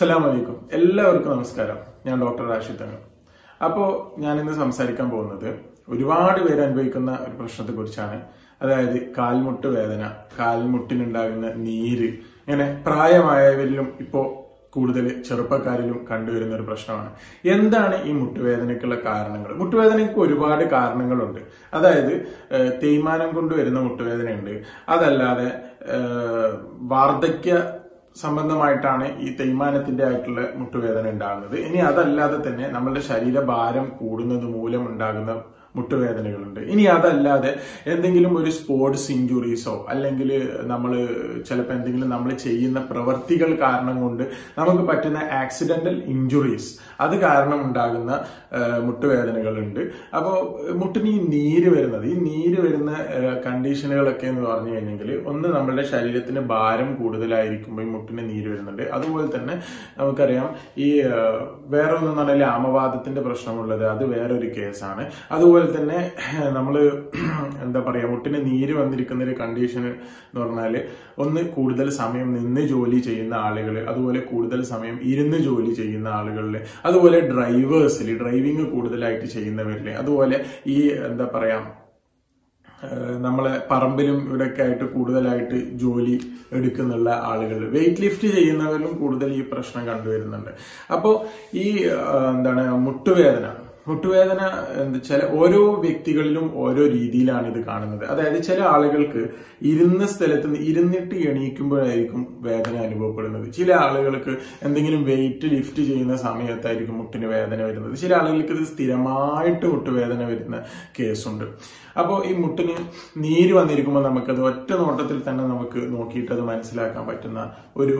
അസ്സലാം വലൈക്കും എല്ലാവർക്കും നമസ്കാരം ഞാൻ ഡോക്ടർ റാഷിദ് തങ്ങൾ അപ്പോൾ ഞാൻ ഇന്ന് സംസാരിക്കാൻ പോകുന്നത് ഒരുപാട് പേര് അനുഭവിക്കുന്ന ഒരു പ്രശ്നത്തെ കുറിച്ചാണ് അതായത് കാൽമുട്ട് വേദന കാൽമുട്ടിനുണ്ടാകുന്ന നീര് ഇങ്ങനെ പ്രായമായവരിലും ഇപ്പോ കൂടുതൽ ചെറുപ്പക്കാരിലും കണ്ടുവരുന്ന ഒരു പ്രശ്നമാണ് എന്താണ് ഈ മുട്ടുവേദനയ്ക്കുള്ള കാരണങ്ങൾ മുട്ടുവേദനയ്ക്ക് ഒരുപാട് കാരണങ്ങളുണ്ട് അതായത് ഏഹ്, തേയ്മാനം കൊണ്ട് വരുന്ന മുട്ടുവേദനയുണ്ട് അതല്ലാതെ ഏഹ്, വാർദ്ധക്യ സംബന്ധമായിട്ടാണ് ഈ തേയ്മാനത്തിന്റെ ആയിട്ടുള്ള മുട്ടുവേദന ഉണ്ടാകുന്നത് ഇനി അതല്ലാതെ തന്നെ നമ്മളുടെ ശരീരഭാരം കൂടുന്നത് മൂലം ഉണ്ടാകുന്ന മുട്ടുവേദനകളുണ്ട് ഇനി അതല്ലാതെ എന്തെങ്കിലും ഒരു സ്പോർട്സ് ഇഞ്ചുറീസോ അല്ലെങ്കിൽ നമ്മൾ ചിലപ്പോൾ എന്തെങ്കിലും നമ്മൾ ചെയ്യുന്ന പ്രവർത്തികൾ കാരണം കൊണ്ട് നമുക്ക് പറ്റുന്ന ആക്സിഡന്റൽ ഇഞ്ചുറീസ് അത് കാരണം ഉണ്ടാകുന്ന ആ, മുട്ടുവേദനകളുണ്ട് അപ്പോൾ മുട്ടിന് ഈ നീര് വരുന്നത് ഈ നീര് വരുന്ന ആ, കണ്ടീഷനുകളൊക്കെ എന്ന് പറഞ്ഞു കഴിഞ്ഞെങ്കിൽ ഒന്ന് നമ്മളുടെ ശരീരത്തിന് ഭാരം കൂടുതലായിരിക്കുമ്പോൾ ഈ മുട്ടിന് നീര് വരുന്നുണ്ട് അതുപോലെ തന്നെ നമുക്കറിയാം ഈ ആ, വേറെ ഒന്നെന്ന് പറഞ്ഞാൽ ആമവാദത്തിന്റെ പ്രശ്നമുള്ളത് അത് വേറൊരു കേസാണ് അതുപോലെ തന്നെ നമ്മൾ എന്താ പറയാ മുട്ടിന് നീര് വന്നിരിക്കുന്ന ഒരു കണ്ടീഷൻ എന്ന് പറഞ്ഞാൽ ഒന്ന് കൂടുതൽ സമയം നിന്ന് ജോലി ചെയ്യുന്ന ആളുകൾ അതുപോലെ കൂടുതൽ സമയം ഇരുന്ന് ജോലി ചെയ്യുന്ന ആളുകളിൽ അതുപോലെ ഡ്രൈവേഴ്സിൽ ഡ്രൈവിംഗ് കൂടുതലായിട്ട് ചെയ്യുന്നവരിൽ അതുപോലെ ഈ എന്താ പറയാ ഏഹ് നമ്മളെ പറമ്പിലും ഇവിടെയൊക്കെ ആയിട്ട് കൂടുതലായിട്ട് ജോലി എടുക്കുന്നുള്ള ആളുകൾ വെയിറ്റ് ലിഫ്റ്റ് ചെയ്യുന്നവരിലും കൂടുതൽ ഈ പ്രശ്നം കണ്ടുവരുന്നുണ്ട് അപ്പോൾ ഈ ഏഹ് എന്താണ് മുട്ടുവേദന മുട്ടുവേദന എന്ത് ചില ഓരോ വ്യക്തികളിലും ഓരോ രീതിയിലാണ് ഇത് കാണുന്നത് അതായത് ചില ആളുകൾക്ക് ഇരുന്ന സ്ഥലത്ത് നിന്ന് ഇരുന്നിട്ട് എണീക്കുമ്പോഴായിരിക്കും വേദന അനുഭവപ്പെടുന്നത് ചില ആളുകൾക്ക് എന്തെങ്കിലും വെയിറ്റ് ലിഫ്റ്റ് ചെയ്യുന്ന സമയത്തായിരിക്കും മുട്ടിന് വേദന വരുന്നത് ചില ആളുകൾക്ക് ഇത് സ്ഥിരമായിട്ട് മുട്ടുവേദന വരുന്ന കേസുണ്ട് അപ്പോൾ ഈ മുട്ടിന് നീര് വന്നിരിക്കുമ്പോൾ നമുക്കത് ഒറ്റ നോട്ടത്തിൽ തന്നെ നമുക്ക് നോക്കിയിട്ട് അത് മനസ്സിലാക്കാൻ പറ്റുന്ന ഒരു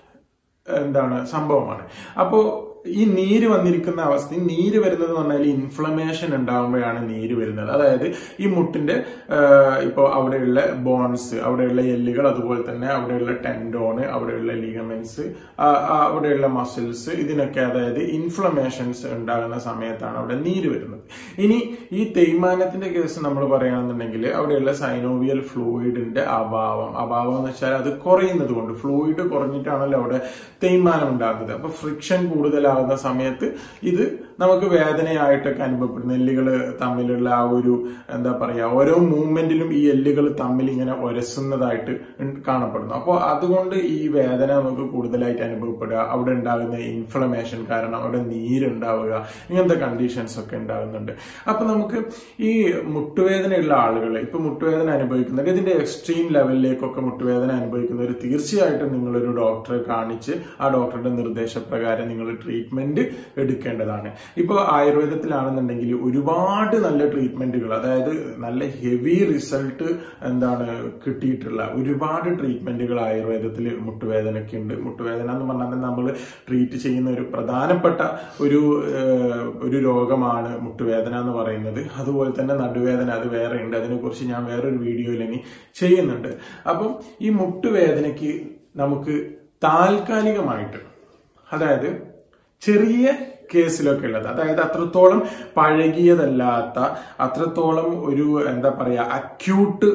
എന്താണ് സംഭവമാണ് അപ്പോ ഈ നീര് വന്നിരിക്കുന്ന അവസ്ഥ ഈ നീര് വരുന്നത് എന്ന് പറഞ്ഞാൽ ഇൻഫ്ലമേഷൻ ഉണ്ടാകുമ്പോഴാണ് നീര് വരുന്നത് അതായത് ഈ മുട്ടിന്റെ ഇപ്പോൾ അവിടെയുള്ള ബോൺസ് അവിടെയുള്ള എല്ലുകൾ അതുപോലെ തന്നെ അവിടെയുള്ള ടെൻഡോണ് അവിടെയുള്ള ലിഗമെന്റ്സ് അവിടെയുള്ള മസിൽസ് ഇതിനൊക്കെ അതായത് ഇൻഫ്ലമേഷൻസ് ഉണ്ടാകുന്ന സമയത്താണ് അവിടെ നീര് വരുന്നത് ഇനി ഈ തേയ്മാനത്തിന്റെ കേസ് നമ്മൾ പറയുകയാണെന്നുണ്ടെങ്കിൽ അവിടെയുള്ള സൈനോവിയൽ ഫ്ലൂയിഡിന്റെ അഭാവം അഭാവം എന്ന് വെച്ചാൽ അത് കുറയുന്നത് കൊണ്ട് ഫ്ലൂയിഡ് കുറഞ്ഞിട്ടാണല്ലോ അവിടെ തേയ്മാനം ഉണ്ടാകുന്നത് അപ്പൊ ഫ്രിക്ഷൻ കൂടുതലാകുന്ന സമയത്ത് ഇത് നമുക്ക് വേദനയായിട്ടൊക്കെ അനുഭവപ്പെടുന്നു എല്ലുകൾ തമ്മിലുള്ള ആ ഒരു എന്താ പറയാ ഓരോ മൂവ്മെന്റിലും ഈ എല്ലുകൾ തമ്മിൽ ഇങ്ങനെ ഒരസുന്നതായിട്ട് ഉണ്ട്- കാണപ്പെടുന്നു അപ്പോൾ അതുകൊണ്ട് ഈ വേദന നമുക്ക് കൂടുതലായിട്ട് അനുഭവപ്പെടുക അവിടെ ഉണ്ടാകുന്ന ഇൻഫ്ലമേഷൻ കാരണം അവിടെ നീരുണ്ടാവുക ഇങ്ങനത്തെ കണ്ടീഷൻസ് ഒക്കെ ഉണ്ടാകുന്നുണ്ട് അപ്പൊ നമുക്ക് ഈ മുട്ടുവേദനയുള്ള ആളുകൾ ഇപ്പൊ മുട്ടുവേദന അനുഭവിക്കുന്നവർ ഇതിന്റെ എക്സ്ട്രീം ലെവലിലേക്കൊക്കെ മുട്ടുവേദന അനുഭവിക്കുന്നവർ തീർച്ചയായിട്ടും നിങ്ങളൊരു ഡോക്ടറെ കാണിച്ച് ആ ഡോക്ടറുടെ നിർദ്ദേശപ്രകാരം നിങ്ങൾ ട്രീറ്റ്മെന്റ് എടുക്കേണ്ടതാണ് ഇപ്പോൾ ആയുർവേദത്തിലാണെന്നുണ്ടെങ്കിൽ ഒരുപാട് നല്ല ട്രീറ്റ്മെന്റുകൾ അതായത് നല്ല ഹെവി റിസൾട്ട് എന്താണ് കിട്ടിയിട്ടുള്ള ഒരുപാട് ട്രീറ്റ്മെന്റുകൾ ആയുർവേദത്തിൽ മുട്ടുവേദനയ്ക്ക് ഉണ്ട് മുട്ടുവേദന എന്ന് പറഞ്ഞാൽ നമ്മൾ ട്രീറ്റ് ചെയ്യുന്ന ഒരു പ്രധാനപ്പെട്ട ഒരു ഏഹ്, ഒരു രോഗമാണ് മുട്ടുവേദന എന്ന് പറയുന്നത് അതുപോലെ തന്നെ നടുവേദന അത് വേറെ ഉണ്ട് അതിനെക്കുറിച്ച് ഞാൻ വേറൊരു വീഡിയോയിൽ ഇനി ചെയ്യുന്നുണ്ട് അപ്പം ഈ മുട്ടുവേദനയ്ക്ക് നമുക്ക് താൽക്കാലികമായിട്ട് അതായത് ചെറിയ കേസിലൊക്കെ ഉള്ളത് അതായത് അത്രത്തോളം പഴകിയതല്ലാത്ത അത്രത്തോളം ഒരു എന്താ പറയാ അക്യൂട്ട്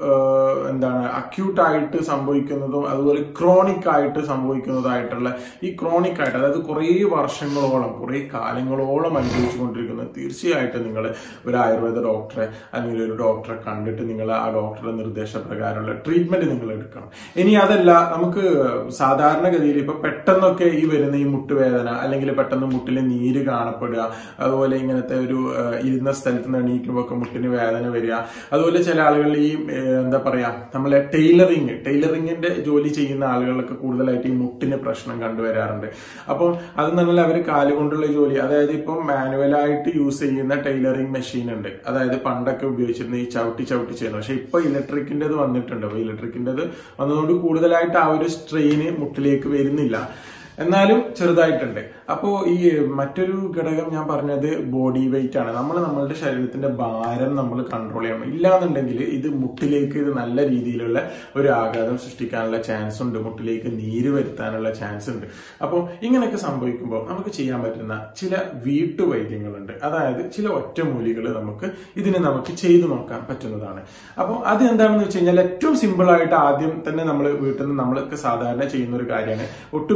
എന്താണ് അക്യൂട്ട് ആയിട്ട് സംഭവിക്കുന്നതും അതുപോലെ ക്രോണിക് ആയിട്ട് സംഭവിക്കുന്നതായിട്ടുള്ള ഈ ക്രോണിക് ആയിട്ട് അതായത് കുറേ വർഷങ്ങളോളം കുറേ കാലങ്ങളോളം അനുഭവിച്ചുകൊണ്ടിരിക്കുന്നത് തീർച്ചയായിട്ടും നിങ്ങൾ ഒരു ആയുർവേദ ഡോക്ടറെ അല്ലെങ്കിൽ ഒരു ഡോക്ടറെ കണ്ടിട്ട് നിങ്ങൾ ആ ഡോക്ടറുടെ നിർദ്ദേശപ്രകാരമുള്ള ട്രീറ്റ്മെന്റ് നിങ്ങൾ എടുക്കണം ഇനി അതല്ല നമുക്ക് സാധാരണഗതിയിൽ ഇപ്പൊ പെട്ടെന്നൊക്കെ ഈ വരുന്ന ഈ മുട്ടുവേദന അല്ലെങ്കിൽ പെട്ടെന്ന് മുട്ടിൽ നീര് കാണപ്പെടുക അതുപോലെ ഇങ്ങനത്തെ ഒരു ആ, ഇരുന്ന സ്ഥലത്ത് നിന്ന് എണീക്കുമ്പോൾ ഒക്കെ മുട്ടിന് വേദന വരിക അതുപോലെ ചില ആളുകൾ ഈ ഏ, എന്താ പറയാ നമ്മളെ ടൈലറിങ് ടൈലറിങ്ങിന്റെ ജോലി ചെയ്യുന്ന ആളുകളൊക്കെ കൂടുതലായിട്ട് ഈ മുട്ടിന് പ്രശ്നം കണ്ടുവരാറുണ്ട് അപ്പം അത് പറഞ്ഞാൽ അവർ കാലുകൊണ്ടുള്ള ജോലി അതായത് ഇപ്പം മാനുവലായിട്ട് യൂസ് ചെയ്യുന്ന ടൈലറിങ് മെഷീൻ ഉണ്ട് അതായത് പണ്ടൊക്കെ ഉപയോഗിച്ചിരുന്ന ഈ ചവിട്ടി ചവിട്ടി ചെയ്യുന്നത് പക്ഷെ ഇപ്പൊ ഇലക്ട്രിക്കിന്റേത് വന്നിട്ടുണ്ട് അപ്പൊ ഇലക്ട്രിക്കിന്റേത് വന്നതുകൊണ്ട് കൂടുതലായിട്ട് ആ ഒരു സ്ട്രെയിന് മുട്ടിലേക്ക് വരുന്നില്ല എന്നാലും ചെറുതായിട്ടുണ്ട് അപ്പോ ഈ മറ്റൊരു ഘടകം ഞാൻ പറഞ്ഞത് ബോഡി വെയിറ്റ് ആണ് നമ്മൾ നമ്മളുടെ ശരീരത്തിന്റെ ഭാരം നമ്മൾ കൺട്രോൾ ചെയ്യണം ഇല്ലാന്നുണ്ടെങ്കിൽ ഇത് മുട്ടിലേക്ക് ഇത് നല്ല രീതിയിലുള്ള ഒരു ആഘാതം സൃഷ്ടിക്കാനുള്ള ചാൻസ് ഉണ്ട് മുട്ടിലേക്ക് നീര് വരുത്താനുള്ള ചാൻസ് ഉണ്ട് അപ്പോൾ ഇങ്ങനെയൊക്കെ സംഭവിക്കുമ്പോൾ നമുക്ക് ചെയ്യാൻ പറ്റുന്ന ചില വീട്ടുവൈദ്യങ്ങളുണ്ട് അതായത് ചില ഒറ്റമൂലികൾ നമുക്ക് ഇതിനെ നമുക്ക് ചെയ്തു നോക്കാൻ പറ്റുന്നതാണ് അപ്പോൾ അത് എന്താണെന്ന് വെച്ച് കഴിഞ്ഞാൽ ഏറ്റവും സിമ്പിൾ ആയിട്ട് ആദ്യം തന്നെ നമ്മൾ വീട്ടിൽ നിന്ന് നമ്മളൊക്കെ സാധാരണ ചെയ്യുന്ന ഒരു കാര്യമാണ് ഒട്ടുമിക്ക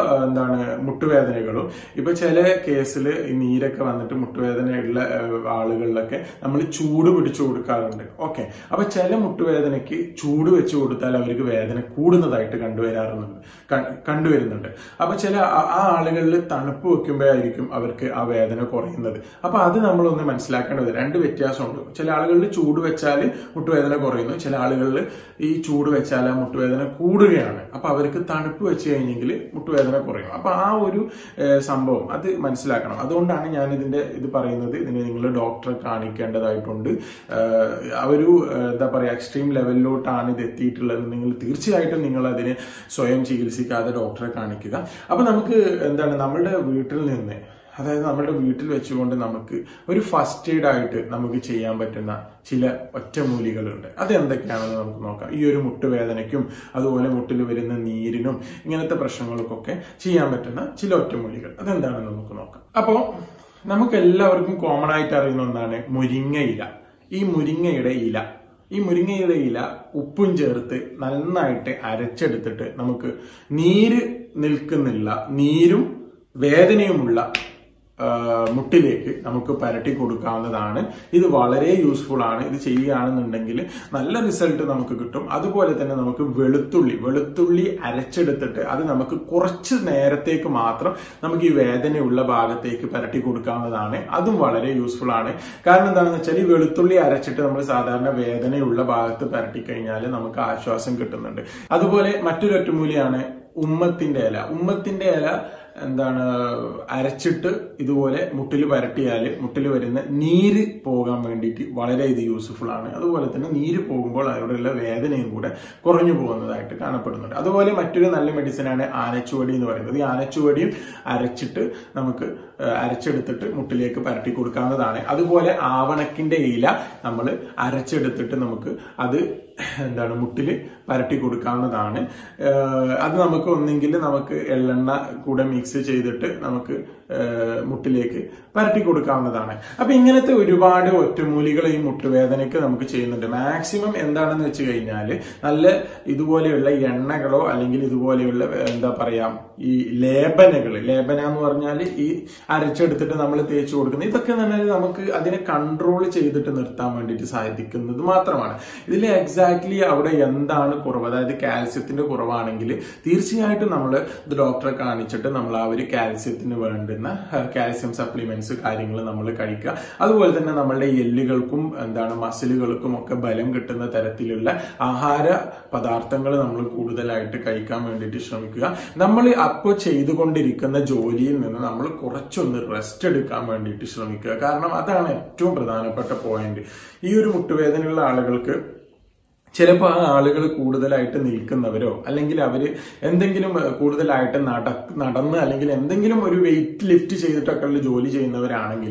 ആ, എന്താണ് മുട്ടുവേദനകളും ഇപ്പൊ ചില കേസിൽ ഈ നീരൊക്കെ വന്നിട്ട് മുട്ടുവേദനയുള്ള ആ, ആളുകളിലൊക്കെ നമ്മൾ ചൂട് പിടിച്ചു കൊടുക്കാറുണ്ട് ഓക്കെ അപ്പൊ ചില മുട്ടുവേദനയ്ക്ക് ചൂട് വെച്ച് കൊടുത്താൽ അവർക്ക് വേദന കൂടുന്നതായിട്ട് കണ്ടുവരാറുണ്ട് ക- കണ്ടുവരുന്നുണ്ട് അപ്പൊ ചില ആ ആ ആളുകളിൽ തണുപ്പ് വെക്കുമ്പോഴായിരിക്കും അവർക്ക് ആ വേദന കുറയുന്നത് അപ്പൊ അത് നമ്മളൊന്ന് മനസ്സിലാക്കേണ്ടത് രണ്ട് വ്യത്യാസമുണ്ട് ചില ആളുകളിൽ ചൂട് വെച്ചാൽ മുട്ടുവേദന കുറയുന്നു ചില ആളുകളിൽ ഈ ചൂട് വെച്ചാൽ ആ മുട്ടുവേദന കൂടുകയാണ് അപ്പൊ അവർക്ക് തണുപ്പ് വെച്ച് കഴിഞ്ഞെങ്കിൽ മുട്ടുവേദന കുറയും അപ്പൊ ആ ഒരു ഏഹ്, സംഭവം അത് മനസ്സിലാക്കണം അതുകൊണ്ടാണ് ഞാൻ ഇതിന്റെ ഇത് പറയുന്നത് ഇതിന് നിങ്ങൾ ഡോക്ടറെ കാണിക്കേണ്ടതായിട്ടുണ്ട് ഏഹ്, ആ ഒരു ഏഹ്, എന്താ പറയാ എക്സ്ട്രീം ലെവലിലോട്ടാണ് ഇത് എത്തിയിട്ടുള്ളത് നിങ്ങൾ തീർച്ചയായിട്ടും നിങ്ങൾ അതിനെ സ്വയം ചികിത്സിക്കാതെ ഡോക്ടറെ കാണിക്കുക അപ്പൊ നമുക്ക് എന്താണ് നമ്മളുടെ വീട്ടിൽ നിന്ന് അതായത് നമ്മുടെ വീട്ടിൽ വെച്ചുകൊണ്ട് നമുക്ക് ഒരു ഫസ്റ്റ് എയ്ഡ് ആയിട്ട് നമുക്ക് ചെയ്യാൻ പറ്റുന്ന ചില ഒറ്റമൂലികളുണ്ട് അത് എന്തൊക്കെയാണെന്ന് നമുക്ക് നോക്കാം ഈ ഒരു മുട്ടുവേദനയ്ക്കും അതുപോലെ മുട്ടിൽ വരുന്ന നീരിനും ഇങ്ങനത്തെ പ്രശ്നങ്ങൾക്കൊക്കെ ചെയ്യാൻ പറ്റുന്ന ചില ഒറ്റമൂലികൾ അതെന്താണെന്ന് നമുക്ക് നോക്കാം അപ്പോ നമുക്ക് എല്ലാവർക്കും കോമൺ ആയിട്ട് അറിയുന്ന ഒന്നാണ് മുരിങ്ങ ഇല ഈ മുരിങ്ങയുടെ ഇല ഈ മുരിങ്ങയുടെ ഇല ഉപ്പും ചേർത്ത് നന്നായിട്ട് അരച്ചെടുത്തിട്ട് നമുക്ക് നീര് നിൽക്കുന്നില്ല നീരും വേദനയുമുള്ള ആ, മുട്ടിലേക്ക് നമുക്ക് പരട്ടി കൊടുക്കാവുന്നതാണ് ഇത് വളരെ യൂസ്ഫുൾ ആണ് ഇത് ചെയ്യുകയാണെന്നുണ്ടെങ്കിൽ നല്ല റിസൾട്ട് നമുക്ക് കിട്ടും അതുപോലെ തന്നെ നമുക്ക് വെളുത്തുള്ളി വെളുത്തുള്ളി അരച്ചെടുത്തിട്ട് അത് നമുക്ക് കുറച്ച് നേരത്തേക്ക് മാത്രം നമുക്ക് ഈ വേദനയുള്ള ഭാഗത്തേക്ക് പരട്ടി കൊടുക്കാവുന്നതാണ് അതും വളരെ യൂസ്ഫുൾ ആണ് കാരണം എന്താണെന്ന് വെച്ചാൽ ഈ വെളുത്തുള്ളി അരച്ചിട്ട് നമ്മൾ സാധാരണ വേദനയുള്ള ഭാഗത്ത് പരട്ടി കഴിഞ്ഞാൽ നമുക്ക് ആശ്വാസം കിട്ടുന്നുണ്ട് അതുപോലെ മറ്റൊരു ഒറ്റമൂലിയാണ് ഉമ്മത്തിന്റെ ഇല ഉമ്മത്തിന്റെ ഇല എന്താണ് അരച്ചിട്ട് ഇതുപോലെ മുട്ടിൽ പരട്ടിയാൽ മുട്ടിൽ വരുന്ന നീര് പോകാൻ വേണ്ടിയിട്ട് വളരെ ഇത് യൂസ്ഫുൾ ആണ് അതുപോലെ തന്നെ നീര് പോകുമ്പോൾ അവിടെയുള്ള വേദനയും കൂടെ കുറഞ്ഞു പോകുന്നതായിട്ട് കാണപ്പെടുന്നുണ്ട് അതുപോലെ മറ്റൊരു നല്ല മെഡിസിനാണ് ആനച്ചുവടി എന്ന് പറയുന്നത് ഈ ആനച്ചുവടിയും അരച്ചിട്ട് നമുക്ക് ഏഹ്, അരച്ചെടുത്തിട്ട് മുട്ടിലേക്ക് പരട്ടി കൊടുക്കാവുന്നതാണ് അതുപോലെ ആവണക്കിന്റെ ഇല നമ്മൾ അരച്ചെടുത്തിട്ട് നമുക്ക് അത് എന്താണ് മുട്ടിൽ പരട്ടി കൊടുക്കാവുന്നതാണ് ഏഹ് അത് നമുക്ക് ഒന്നെങ്കിൽ നമുക്ക് എള്ളെണ്ണ കൂടെ മിക്സ് ചെയ്തിട്ട് നമുക്ക് ഏഹ് മുട്ടിലേക്ക് പരട്ടി കൊടുക്കാവുന്നതാണ് അപ്പൊ ഇങ്ങനത്തെ ഒരുപാട് ഒറ്റമൂലികൾ ഈ മുട്ടുവേദനയ്ക്ക് നമുക്ക് ചെയ്യുന്നുണ്ട് മാക്സിമം എന്താണെന്ന് വെച്ച് കഴിഞ്ഞാൽ നല്ല ഇതുപോലെയുള്ള എണ്ണകളോ അല്ലെങ്കിൽ ഇതുപോലെയുള്ള എന്താ പറയാ ഈ ലേപനകൾ ലേപന എന്ന് പറഞ്ഞാൽ ഈ അരച്ചെടുത്തിട്ട് നമ്മൾ തേച്ച് കൊടുക്കുന്നത് ഇതൊക്കെ തന്നെ നമുക്ക് അതിനെ കൺട്രോൾ ചെയ്തിട്ട് നിർത്താൻ വേണ്ടിയിട്ട് സാധിക്കുന്നത് മാത്രമാണ് ഇതിൽ എക്സാക്ട്ലി അവിടെ എന്താണ് കുറവ് അതായത് കാൽസ്യത്തിന്റെ കുറവാണെങ്കിൽ തീർച്ചയായിട്ടും നമ്മൾ ഇത് ഡോക്ടറെ കാണിച്ചിട്ട് നമ്മൾ ആ ഒരു കാൽസ്യത്തിന് വേണ്ടുന്ന കാൽസ്യം സപ്ലിമെന്റ്സ് കാര്യങ്ങൾ നമ്മൾ കഴിക്കുക അതുപോലെ തന്നെ നമ്മളുടെ എല്ലുകൾക്കും എന്താണ് മസിലുകൾക്കും ഒക്കെ ബലം കിട്ടുന്ന തരത്തിലുള്ള ആഹാര പദാർത്ഥങ്ങൾ നമ്മൾ കൂടുതലായിട്ട് കഴിക്കാൻ വേണ്ടിയിട്ട് ശ്രമിക്കുക നമ്മൾ അപ്പോൾ ചെയ്തുകൊണ്ടിരിക്കുന്ന ജോലിയിൽ നിന്ന് നമ്മൾ കുറച്ചൊന്ന് റെസ്റ്റ് എടുക്കാൻ വേണ്ടിയിട്ട് ശ്രമിക്കുക കാരണം അതാണ് ഏറ്റവും പ്രധാനപ്പെട്ട പോയിന്റ് ഈ ഒരു മുട്ടുവേദനയുള്ള ആളുകൾക്ക് ചിലപ്പോൾ ആ ആളുകൾ കൂടുതലായിട്ട് നിൽക്കുന്നവരോ അല്ലെങ്കിൽ അവര് എന്തെങ്കിലും ഏഹ്, കൂടുതലായിട്ട് നട നടന്ന് അല്ലെങ്കിൽ എന്തെങ്കിലും ഒരു വെയിറ്റ് ലിഫ്റ്റ് ചെയ്തിട്ടൊക്കെ ഉള്ള ജോലി ചെയ്യുന്നവരാണെങ്കിൽ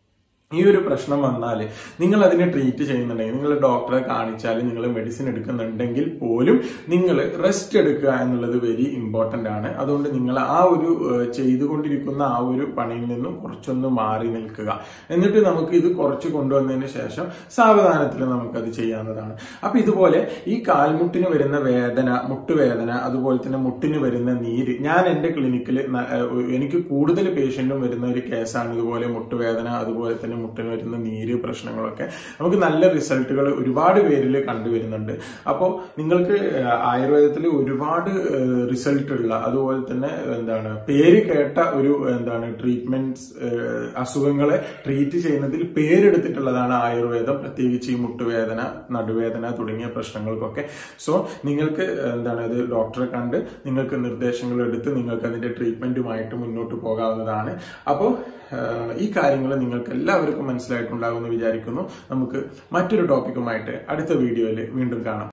ഈ ഒരു പ്രശ്നം വന്നാൽ നിങ്ങൾ അതിനെ ട്രീറ്റ് ചെയ്യുന്നുണ്ടെങ്കിൽ നിങ്ങൾ ഡോക്ടറെ കാണിച്ചാൽ നിങ്ങൾ മെഡിസിൻ എടുക്കുന്നുണ്ടെങ്കിൽ പോലും നിങ്ങൾ റെസ്റ്റ് എടുക്കുക എന്നുള്ളത് വെരി ഇമ്പോർട്ടന്റ് ആണ് അതുകൊണ്ട് നിങ്ങൾ ആ ഒരു ഏഹ്, ചെയ്തുകൊണ്ടിരിക്കുന്ന ആ ഒരു പണിയിൽ നിന്നും കുറച്ചൊന്ന് മാറി നിൽക്കുക എന്നിട്ട് നമുക്ക് ഇത് കുറച്ച് കൊണ്ടുവന്നതിന് ശേഷം സാവധാനത്തിൽ നമുക്കത് ചെയ്യാവുന്നതാണ് അപ്പൊ ഇതുപോലെ ഈ കാൽമുട്ടിന് വരുന്ന വേദന മുട്ടുവേദന അതുപോലെ തന്നെ മുട്ടിന് വരുന്ന നീര് ഞാൻ എന്റെ ക്ലിനിക്കിൽ എനിക്ക് കൂടുതൽ പേഷ്യന്റും വരുന്ന ഒരു കേസാണ് ഇതുപോലെ മുട്ടുവേദന അതുപോലെ തന്നെ മുട്ടിന് വരുന്ന നീര് പ്രശ്നങ്ങളൊക്കെ നമുക്ക് നല്ല റിസൾട്ടുകൾ ഒരുപാട് പേരിൽ കണ്ടുവരുന്നുണ്ട് അപ്പോൾ നിങ്ങൾക്ക് ആയുർവേദത്തിൽ ഒരുപാട് റിസൾട്ട് ഉള്ള അതുപോലെ തന്നെ എന്താണ് പേര് കേട്ട ഒരു എന്താണ് ട്രീറ്റ്മെന്റ്സ് അസുഖങ്ങളെ ട്രീറ്റ് ചെയ്യുന്നതിൽ പേരെടുത്തിട്ടുള്ളതാണ് ആയുർവേദം പ്രത്യേകിച്ച് ഈ മുട്ടുവേദന നടുവേദന തുടങ്ങിയ പ്രശ്നങ്ങൾക്കൊക്കെ സോ നിങ്ങൾക്ക് എന്താണ് ഇത് ഡോക്ടറെ കണ്ട് നിങ്ങൾക്ക് നിർദ്ദേശങ്ങൾ എടുത്ത് നിങ്ങൾക്ക് അതിന്റെ ട്രീറ്റ്മെന്റുമായിട്ട് മുന്നോട്ട് പോകാവുന്നതാണ് അപ്പോൾ ഈ കാര്യങ്ങൾ നിങ്ങൾക്ക് എല്ലാവർക്കും മനസ്സിലായിട്ടുണ്ടാകുമെന്ന് വിചാരിക്കുന്നു നമുക്ക് മറ്റൊരു ടോപ്പിക്കുമായിട്ട് അടുത്ത വീഡിയോയിൽ വീണ്ടും കാണാം